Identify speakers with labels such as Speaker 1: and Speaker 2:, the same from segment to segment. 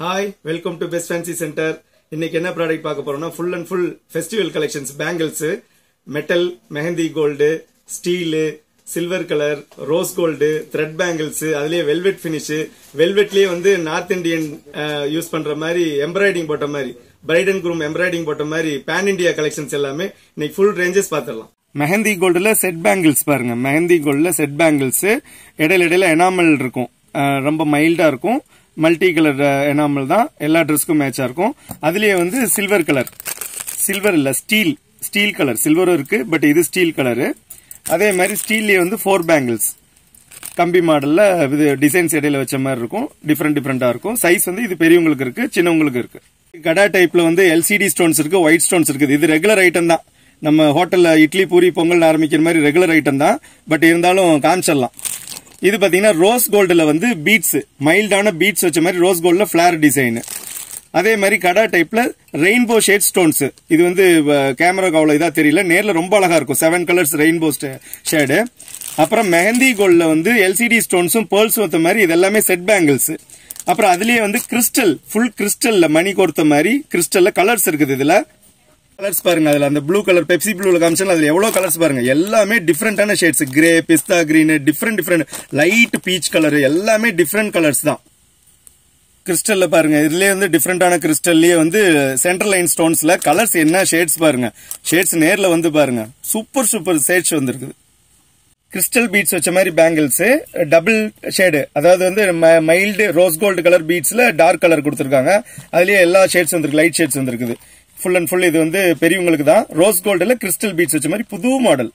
Speaker 1: hi welcome to best fancy centre இன்னைக்கு என்ன product பார்க்க போறோம்னா full and full festival collections bangles metal mehndi gold steel silver colour rose gold thread bangles அதுலயே velvet finish வெல்வெட்லயே வந்து north Indian use பண்ற மாதிரி எம்ப்ராய்டிங் போட்ட மாதிரி பிரைட் அண்ட் குரூம் எம்ப்ராய்டிங் போட்ட மாதிரி பேன் இந்தியா கலெக்ஷன்ஸ் எல்லாமே இன்னைக்கு ஃபுல் ரேஞ்சஸ் பார்த்துடலாம் மெஹந்தி கோல்டுல செட் பேங்கிள்ஸ் பாருங்க மெஹந்தி கோல்டுல செட் பேங்கிள்ஸ் இடையில இடையில எனாமல் இருக்கும் அஹ் ரொம்ப மைல்டா இருக்கும் மல்டி கலர் எனாமல் தான் எல்லா ட்ரெஸ்க்கும் மேட்சா இருக்கும் அதுலயே வந்து சில்வர் கலர் சில்வர் இல்ல ஸ்டீல் ஸ்டீல் கலர் சில்வரும் இருக்கு பட் இது ஸ்டீல் கலரு அதே மாதிரி ஸ்டீல்லயே வந்து ஃபோர் பேங்கிள்ஸ் கம்பி மாடல்ல இது டிசைன்ஸ் இடையில வச்ச மாதிரி இருக்கும் டிஃப்ரெண்ட் டிஃப்ரெண்டா இருக்கும் சைஸ் வந்து இது பெரியவங்களுக்கு இருக்கு சின்னவங்களுக்கு இருக்கு கடா டைப்ல வந்து எல்சிடி ஸ்டோன்ஸ் இருக்கு ஒயிட் ஸ்டோன்ஸ் இருக்குது இது ரெகுலர் ஐட்டம் தான் நம்ம ஹோட்டல்ல இட்லி பூரி பொங்கல் ஆரம்பிக்கிற மாதிரி ரெகுலர் ஐட்டம் தான் பட் இருந்தாலும் காமிச்சிடலாம் இது பாத்தீங்கன்னா ரோஸ் கோல்டுல வந்து பீட்ஸ் மைல்டான பீட்ஸ் வச்ச மாதிரி ரோஸ் கோல்ட்ல ஃபிளார் டிசைன் அதே மாதிரி கடா டைப்ல ரெயின்போ ஷேட் ஸ்டோன்ஸ் இது வந்து கேமராக்கு அவ்வளவு இதா தெரியல நேர்ல ரொம்ப அழகா இருக்கும் செவன் கலர்ஸ் ரெயின்போ ஷேடு அப்புறம் மெஹந்தி கோல்ட்ல வந்து எல்சிடி ஸ்டோன்ஸும் பேர்ல்ஸும் ஒத்த மாதிரி இது எல்லாமே செட் பேங்கிள்ஸ் அப்புறம் அதுலயே வந்து கிறிஸ்டல் ஃபுல் கிறிஸ்டல்ல மணி கொடுத்த மாதிரி கிறிஸ்டல்ல கலர்ஸ் இருக்குது இதுல கலர்ஸ் பாருங்க அதுல அந்த ப்ளூ கலர் பெப்சி ப்ளூல காமிச்சாலும் அதுல எவ்வளவு கலர்ஸ் பாருங்க எல்லாமே டிஃப்ரெண்டான shades grey pista green different different light peach colour எல்லாமே டிஃப்ரெண்ட் கலர்ஸ் தான் கிறிஸ்டல்ல பாருங்க இதுலயே வந்து டிஃப்ரெண்டான கிறிஸ்டல்லயே வந்து சென்ட்ரல் லைன் ஸ்டோன்ஸ்ல கலர்ஸ் என்ன ஷேட்ஸ் பாருங்க ஷேட்ஸ் நேர்ல வந்து பாருங்க சூப்பர் சூப்பர் ஷேட்ஸ் வந்திருக்குது கிறிஸ்டல் பீட்ஸ் வச்ச மாதிரி பேங்கிள்ஸ் டபுள் ஷேடு அதாவது வந்து மைல்டு ரோஸ் கோல்டு கலர் பீட்ஸ்ல டார்க் கலர் கொடுத்துருக்காங்க அதுலயே எல்லா ஷேட்ஸ் வந்திருக்கு லைட் ஷேட்ஸ் வந்திருக்குது ஃபுல் அண்ட் ஃபுல் இது வந்து பெரியவங்களுக்கு தான் ரோஸ் கோல்டுல கிறிஸ்டல் பீட்ஸ் வச்ச மாதிரி புது மாடல்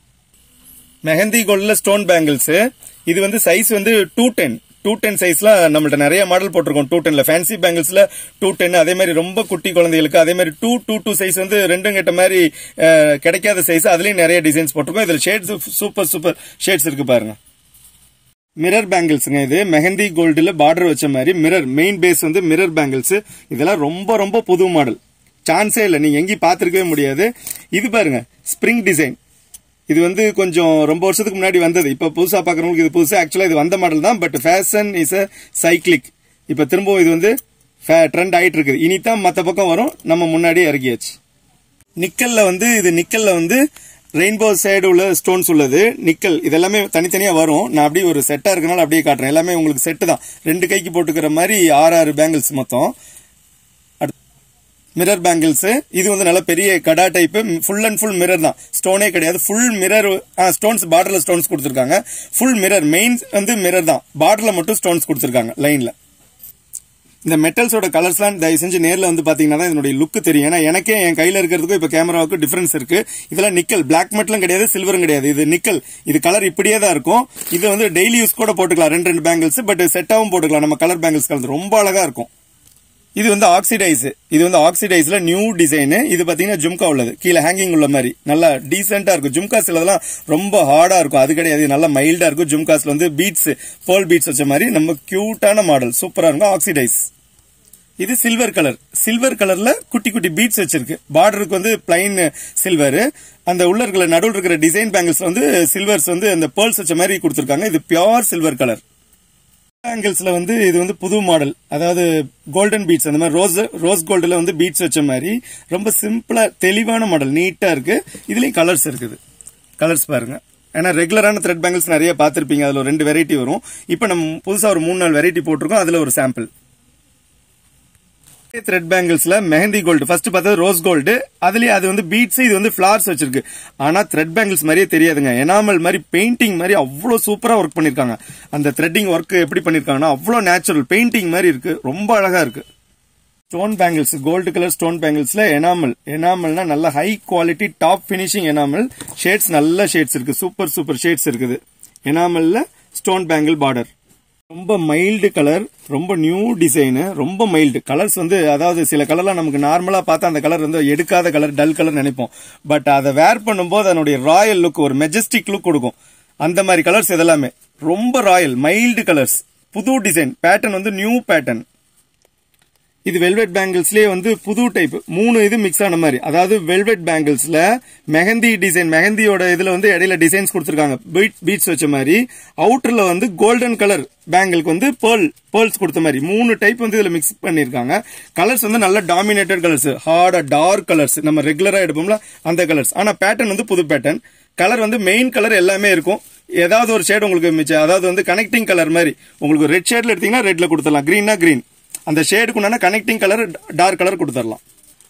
Speaker 1: மெஹந்தி கோல்டுல ஸ்டோன் பேங்கிள்ஸ் இது வந்து சைஸ் வந்து டூ டென் டூ டென் சைஸ்ல நம்மள்ட்ட நிறைய மாடல் போட்டிருக்கோம் டூ டென்ல ஃபேன்சி பேங்கிள்ஸ்ல டூ டென் அதே மாதிரி ரொம்ப குட்டி குழந்தைகளுக்கு அதே மாதிரி டூ டூ டூ சைஸ் வந்து ரெண்டும் கெட்ட மாதிரி அஹ், கிடைக்காத சைஸ் அதுலயும் நிறைய டிசைன்ஸ் போட்டிருக்கோம் இதுல ஷேட்ஸ் சூப்பர் சூப்பர் ஷேட்ஸ் இருக்கு பாருங்க மிரர் பேங்கிள்ஸ்ங்க இது மெஹந்தி கோல்டுல பார்டர் வச்ச மாதிரி மிரர் மெயின் பேஸ் வந்து மிரர் பேங்கிள்ஸ் இதெல்லாம் ரொம்ப ரொம்ப புது மாடல் சான்ஸே இல்லை நீங்க எங்கேயும் பார்த்திருக்கவே முடியாது இது பாருங்க ஸ்ப்ரிங் டிசைன் இது வந்து கொஞ்சம் ரொம்ப வருஷத்துக்கு முன்னாடி வந்தது இப்ப புதுசா பாக்குறவங்களுக்கு இது புதுசா ஆக்சுவலா இது வந்த மாடல் தான் but fashion is a cyclic இப்ப திரும்பவும் இது வந்து ட்ரெண்ட் ஆயிட்டு இருக்குது இனிதான் மத்த பக்கம் வரும் நம்ம முன்னாடியே இறக்கியாச்சு நிக்கல்ல வந்து இது நிக்கல்ல வந்து ரெயின்போ சைடு உள்ள ஸ்டோன்ஸ் உள்ளது நிக்கல் இதெல்லாமே தனித்தனியா வரும் நான் அப்படியே ஒரு செட்டா இருக்கனால அப்படியே காட்டுறேன் எல்லாமே உங்களுக்கு செட்டு தான் ரெண்டு கைக்கு போட்டுக்கிற மாதிரி ஆறு ஆறு பேங்கிள்ஸ் மொத்தம் மிரர் பேங்கிள்ஸ் இது வந்து நல்ல பெரிய கடா type full and full mirror தான் ஸ்டோனே கிடையாது ஃபுல் மிரர் ஸ்டோன்ஸ் பார்டர்ல ஸ்டோன்ஸ் கொடுத்துருக்காங்க ஃபுல் மிரர் மெயின் வந்து மிரர் தான் பார்டர்ல மட்டும் ஸ்டோன்ஸ் கொடுத்துருக்காங்க லைன்ல இந்த மெட்டல்ஸோட கலர்ஸ்லாம் தயவு செஞ்சு நேர்ல வந்து பாத்தீங்கன்னா தான் இதனுடைய லுக் தெரியும் ஏன்னா எனக்கே என் கையில இருக்கிறதுக்கும் இப்ப கேமராவுக்கு டிஃபரன்ஸ் இருக்கு இதெல்லாம் நிக்கல் பிளாக் மெட்டலும் கிடையாது சில்வரும் கிடையாது இது நிக்கல் இது கலர் இப்படியே தான் இருக்கும் இது வந்து டெய்லி யூஸ் கூட போட்டுக்கலாம் ரெண்டு ரெண்டு பேங்கிள்ஸ் பட் செட்டாவும் போட்டுக்கலாம் நம்ம கலர் பேங்கிள்ஸ் கலந்து ரொம்ப அழகா இருக்கும் இது வந்து ஆக்சிடைஸ் இது வந்து ஆக்சிடைஸ்ல நியூ டிசைன் இது பாத்தீங்கன்னா ஜும்கா உள்ளது கீழே ஹேங்கிங் உள்ள மாதிரி நல்லா டீசென்டா இருக்கும் ஜும்கா சிலதெல்லாம் ரொம்ப ஹார்டா இருக்கும் அது கிடையாது இது நல்லா மைல்டா இருக்கும் ஜும்காஸ்ல வந்து பீட்ஸ் போல் பீட்ஸ் வச்ச மாதிரி நம்ம கியூட்டான மாடல் சூப்பரா இருக்கும் ஆக்சிடைஸ் இது சில்வர் கலர் சில்வர் கலர்ல குட்டி குட்டி பீட்ஸ் வச்சிருக்கு பார்டருக்கு வந்து பிளைன் சில்வர் அந்த உள்ள இருக்கிற நடுவில் இருக்கிற டிசைன் பேங்கிள்ஸ் வந்து சில்வர்ஸ் வந்து அந்த பேர்ல்ஸ் வச்ச மாதிரி கொடுத்துருக்காங்க இது பியோர் சில்வர் கலர் பேங்கிள்ஸ்ல வந்து இது வந்து புது மாடல் அதாவது கோல்டன் பீட்ஸ் அந்த மாதிரி ரோஸ் ரோஸ் கோல்டுல வந்து பீட்ஸ் வச்ச மாதிரி ரொம்ப சிம்பிளா தெளிவான மாடல் நீட்டா இருக்கு இதுலயும் கலர்ஸ் இருக்குது கலர்ஸ் பாருங்க ஏன்னா ரெகுலரான த்ரெட் பேங்கிள்ஸ் நிறைய பார்த்திருப்பீங்க அதுல ஒரு ரெண்டு வெரைட்டி வரும் இப்போ நம்ம புதுசா ஒரு மூணு நாலு வெரைட்டி போட்டிருக்கோம் அதுல ஒரு சாம்பிள் த்ரெட் பேங்கிள்ஸ்ல மெஹந்தி கோல்டு ஃபர்ஸ்ட் பார்த்தது ரோஸ் கோல்டு அதுலயே அது வந்து பீட்ஸ் இது வந்து ஃபிளார்ஸ் வச்சிருக்கு ஆனா த்ரெட் பேங்கிள்ஸ் மாதிரியே தெரியாதுங்க எனாமல் மாதிரி பெயிண்டிங் மாதிரி அவ்வளவு சூப்பரா ஒர்க் பண்ணிருக்காங்க அந்த த்ரெட்டிங் ஒர்க் எப்படி பண்ணிருக்காங்கன்னா அவ்வளவு நேச்சுரல் பெயிண்டிங் மாதிரி இருக்கு ரொம்ப அழகா இருக்கு stone bangles gold colour stone பேங்கிள்ஸ்ல எனாமல் எனாமல்னா நல்ல high quality top finishing enamel shades நல்ல ஷேட்ஸ் இருக்கு சூப்பர் சூப்பர் ஷேட்ஸ் இருக்குது எனாமல்ல ஸ்டோன் பேங்கிள் பார்டர் ரொம்ப மைல்டு கலர் ரொம்ப நியூ டிசைனு ரொம்ப மைல்டு கலர்ஸ் வந்து அதாவது சில கலர்லாம் நமக்கு நார்மலா பார்த்தா அந்த கலர் வந்து எடுக்காத கலர் டல் கலர் நினைப்போம் பட் அதை வேர் பண்ணும்போது அதனுடைய ராயல் லுக் ஒரு மெஜஸ்டிக் லுக் கொடுக்கும் அந்த மாதிரி கலர்ஸ் இதெல்லாமே ரொம்ப ராயல் மைல்டு கலர்ஸ் புது டிசைன் பேட்டர்ன் வந்து நியூ பேட்டர்ன் இது வெல்வெட் பேங்கிள்ஸ்லயே வந்து புது டைப் மூணு இது மிக்ஸ் ஆன மாதிரி அதாவது வெல்வெட் பேங்கிள்ஸ்ல மெஹந்தி டிசைன் மெஹந்தியோட இதுல வந்து இடையில டிசைன்ஸ் கொடுத்துருக்காங்க பீட்ஸ் வச்ச மாதிரி அவுட்டர்ல வந்து கோல்டன் கலர் பேங்கிளுக்கு வந்து பேர்ல் பேர்ல்ஸ் கொடுத்த மாதிரி மூணு டைப் வந்து இதுல மிக்ஸ் பண்ணிருக்காங்க கலர்ஸ் வந்து நல்ல டாமினேட்டட் கலர்ஸ் ஹார்டா டார்க் கலர்ஸ் நம்ம ரெகுலரா எடுப்போம்ல அந்த கலர்ஸ் ஆனா பேட்டர்ன் வந்து புது பேட்டர்ன் கலர் வந்து மெயின் கலர் எல்லாமே இருக்கும் ஏதாவது ஒரு ஷேட் உங்களுக்கு மிச்சம் அதாவது வந்து கனெக்டிங் கலர் மாதிரி உங்களுக்கு ரெட் ஷேட்ல எடுத்தீங்கன்னா ரெட்ல கொடுத்துடலாம் கிரீனா கிரீன் அந்த ஷேடுக்கு உண்டான கனெக்டிங் கலர் டார்க் கலர் கொடுத்துடலாம்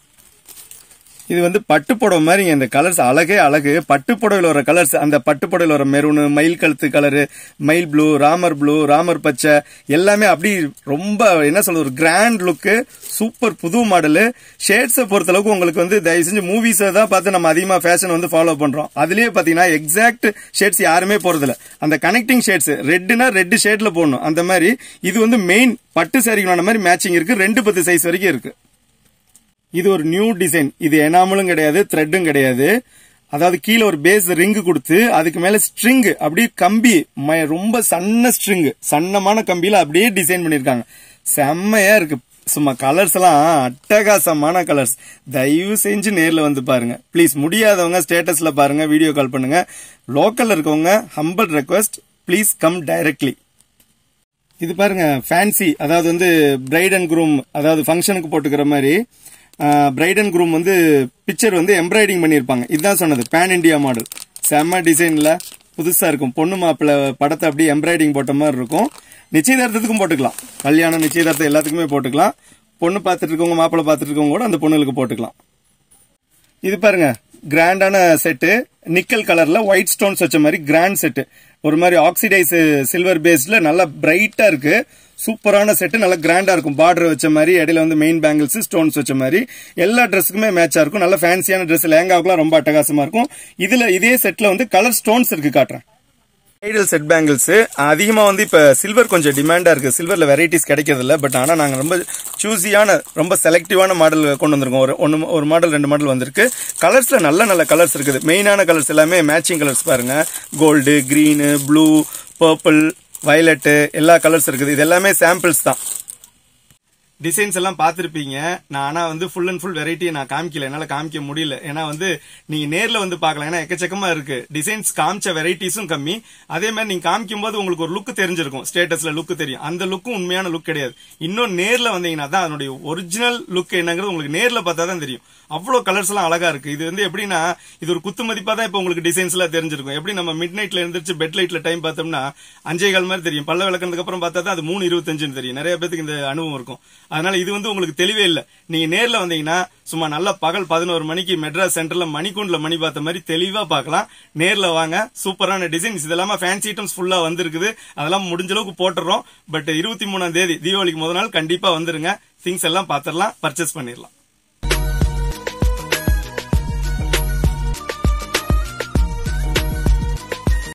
Speaker 1: இது வந்து பட்டு புடவை மாதிரிங்க இந்த கலர்ஸ் அழகே அழகு பட்டு புடவையில் வர கலர்ஸ் அந்த பட்டு புடவையில் வர மெரூனு மயில் கழுத்து கலரு மயில் ப்ளூ ராமர் ப்ளூ ராமர் பச்சை எல்லாமே அப்படி ரொம்ப என்ன சொல்றது ஒரு கிராண்ட் லுக்கு சூப்பர் புது மாடலு ஷேட்ஸை பொறுத்த அளவுக்கு உங்களுக்கு வந்து தயவு செஞ்சு மூவிஸை தான் பார்த்து நம்ம அதிகமாக ஃபேஷன் வந்து ஃபாலோ பண்றோம் அதுலயே பாத்தீங்கன்னா எக்ஸாக்ட் ஷேட்ஸ் யாருமே போறதில்ல அந்த கனெக்டிங் ஷேட்ஸ் ரெட்டுனா ரெட் ஷேட்ல போடணும் அந்த மாதிரி இது வந்து மெயின் பட்டு சாரிக்கான மாதிரி மேட்சிங் இருக்கு ரெண்டு பத்து சைஸ் வரைக்கும் இருக்கு இது ஒரு நியூ டிசைன் இது எனாமலும் கிடையாது த்ரெட்டும் கிடையாது அதாவது கீழே ஒரு பேஸ் ரிங்கு கொடுத்து அதுக்கு மேல ஸ்ட்ரிங் அப்படியே கம்பி ம- ரொம்ப சன்ன ஸ்ட்ரிங் சன்னமான கம்பியில அப்படியே டிசைன் பண்ணிருக்காங்க செம்மையா இருக்கு சும்மா கலர்ஸ் எல்லாம் அட்டகாசமான கலர்ஸ் தயவு செஞ்சு நேர்ல வந்து பாருங்க ப்ளீஸ் முடியாதவங்க ஸ்டேட்டஸ்ல பாருங்க வீடியோ கால் பண்ணுங்க லோக்கல்ல இருக்கவங்க humble request please come directly இது பாருங்க ஃபேன்சி அதாவது வந்து பிரைட் அண்ட் குரூம் அதாவது ஃபங்க்ஷனுக்கு போட்டுக்கிற மாதிரி பிரைட் அண்ட் குரூம் வந்து பிக்சர் வந்து எம்ப்ராய்டிங் பண்ணியிருப்பாங்க இதுதான் சொன்னது பேன் இண்டியா மாடல் செம்ம டிசைன்ல புதுசா இருக்கும் பொண்ணு மாப்பிள்ளை படத்தை அப்படியே எம்ப்ராய்டிங் போட்ட மாதிரி இருக்கும் நிச்சயதார்த்தத்துக்கும் போட்டுக்கலாம் கல்யாணம் நிச்சயதார்த்தம் எல்லாத்துக்குமே போட்டுக்கலாம் பொண்ணு பார்த்துட்டு இருக்கவங்க மாப்பிள்ளை பார்த்துட்டு இருக்கவங்க கூட அந்த பொண்ணுகளுக்கு போட்டுக்கலாம் இது பாருங்க கிராண்டான செட்டு நிக்கல் கலர்ல ஒயிட் ஸ்டோன்ஸ் வச்ச மாதிரி கிராண்ட் செட்டு ஒரு மாதிரி ஆக்சிடைஸ் சில்வர் பேஸ்ல நல்லா பிரைட்டா இருக்கு சூப்பரான செட்டு நல்லா கிராண்டா இருக்கும் பார்டர் வச்ச மாதிரி இடையில வந்து மெயின் பேங்கிள்ஸ் ஸ்டோன்ஸ் வச்ச மாதிரி எல்லா ட்ரெஸ்ஸுக்குமே மேட்சா இருக்கும் நல்ல ஃபேன்சியான ட்ரெஸ் லேங்காவுக்குலாம் ரொம்ப அட்டகாசமா இருக்கும் இதுல இதே செட்ல வந்து கலர் ஸ்டோன்ஸ் இருக்கு காட்டுறேன் ஐடல் செட் பேங்கிள்ஸ் அதிகமா வந்து இப்ப சில்வர் கொஞ்சம் டிமாண்டா இருக்கு சில்வர்ல வெரைட்டிஸ் கிடைக்கிறது இல்ல பட் ஆனா நாங்க ரொம்ப சூஸியான ரொம்ப செலக்டிவான மாடல் கொண்டு வந்திருக்கோம் ஒரு ஒன்னு ஒரு மாடல் ரெண்டு மாடல் வந்திருக்கு கலர்ஸ்ல நல்ல நல்ல கலர்ஸ் இருக்குது மெயினான கலர்ஸ் எல்லாமே மேட்சிங் கலர்ஸ் பாருங்க gold green blue purple violet எல்லா கலர்ஸ் இருக்குது இது எல்லாமே சாம்பிள்ஸ் தான் டிசைன்ஸ் எல்லாம் பார்த்திருப்பீங்க நான் ஆனா வந்து ஃபுல் அண்ட் ஃபுல் வெரைட்டியை நான் காமிக்கல என்னால காமிக்க முடியல ஏன்னா வந்து நீங்க நேர்ல வந்து பார்க்கலாம் ஏன்னா எக்கச்சக்கமா இருக்கு டிசைன்ஸ் காமிச்ச வெரைட்டிஸும் கம்மி அதே மாதிரி நீங்க காமிக்கும் போது உங்களுக்கு ஒரு லுக் தெரிஞ்சிருக்கும் ஸ்டேட்டஸ்ல லுக் தெரியும் அந்த லுக்கும் உண்மையான லுக் கிடையாது இன்னும் நேர்ல வந்தீங்கன்னா தான் அதனுடைய ஒரிஜினல் லுக் என்னங்கிறது உங்களுக்கு நேர்ல பார்த்தா தான் தெரியும் அவ்வளவு கலர்ஸ் எல்லாம் அழகா இருக்கு இது வந்து எப்படின்னா இது ஒரு குத்து மதிப்பா தான் இப்ப உங்களுக்கு டிசைன்ஸ் எல்லாம் தெரிஞ்சிருக்கும் எப்படி நம்ம மிட் நைட்ல எழுந்திரிச்சு பெட் லைட்ல டைம் பார்த்தோம்னா அஞ்சே கால் மாதிரி தெரியும் பல்ல விளக்குனதுக்கு அப்புறம் பார்த்தா தான் அது மூணு இருபத்தஞ்சுன்னு தெரியும் நிறைய பேருக்கு இந்த அனுபவம் இருக்கும் அதனால இது வந்து உங்களுக்கு தெளிவே இல்ல நீங்க நேர்ல வந்தீங்கன்னா சும்மா நல்ல பகல் பதினோரு மணிக்கு மெட்ராஸ் சென்டர்ல மணிக்கூண்ட்ல மணி பார்த்த மாதிரி தெளிவா பார்க்கலாம் நேர்ல வாங்க சூப்பரான டிசைன்ஸ் இதெல்லாம் ஃபேன்சி ஐட்டம்ஸ் ஃபுல்லா வந்திருக்குது அதெல்லாம் முடிஞ்ச அளவுக்கு போட்டுறோம் பட் இருபத்தி மூணாம் தேதி தீபாவளிக்கு முதல் நாள் கண்டிப்பா வந்துருங்க திங்ஸ் எல்லாம் பாத்திரலாம் பர்ச்சேஸ் பண்ணிடலாம்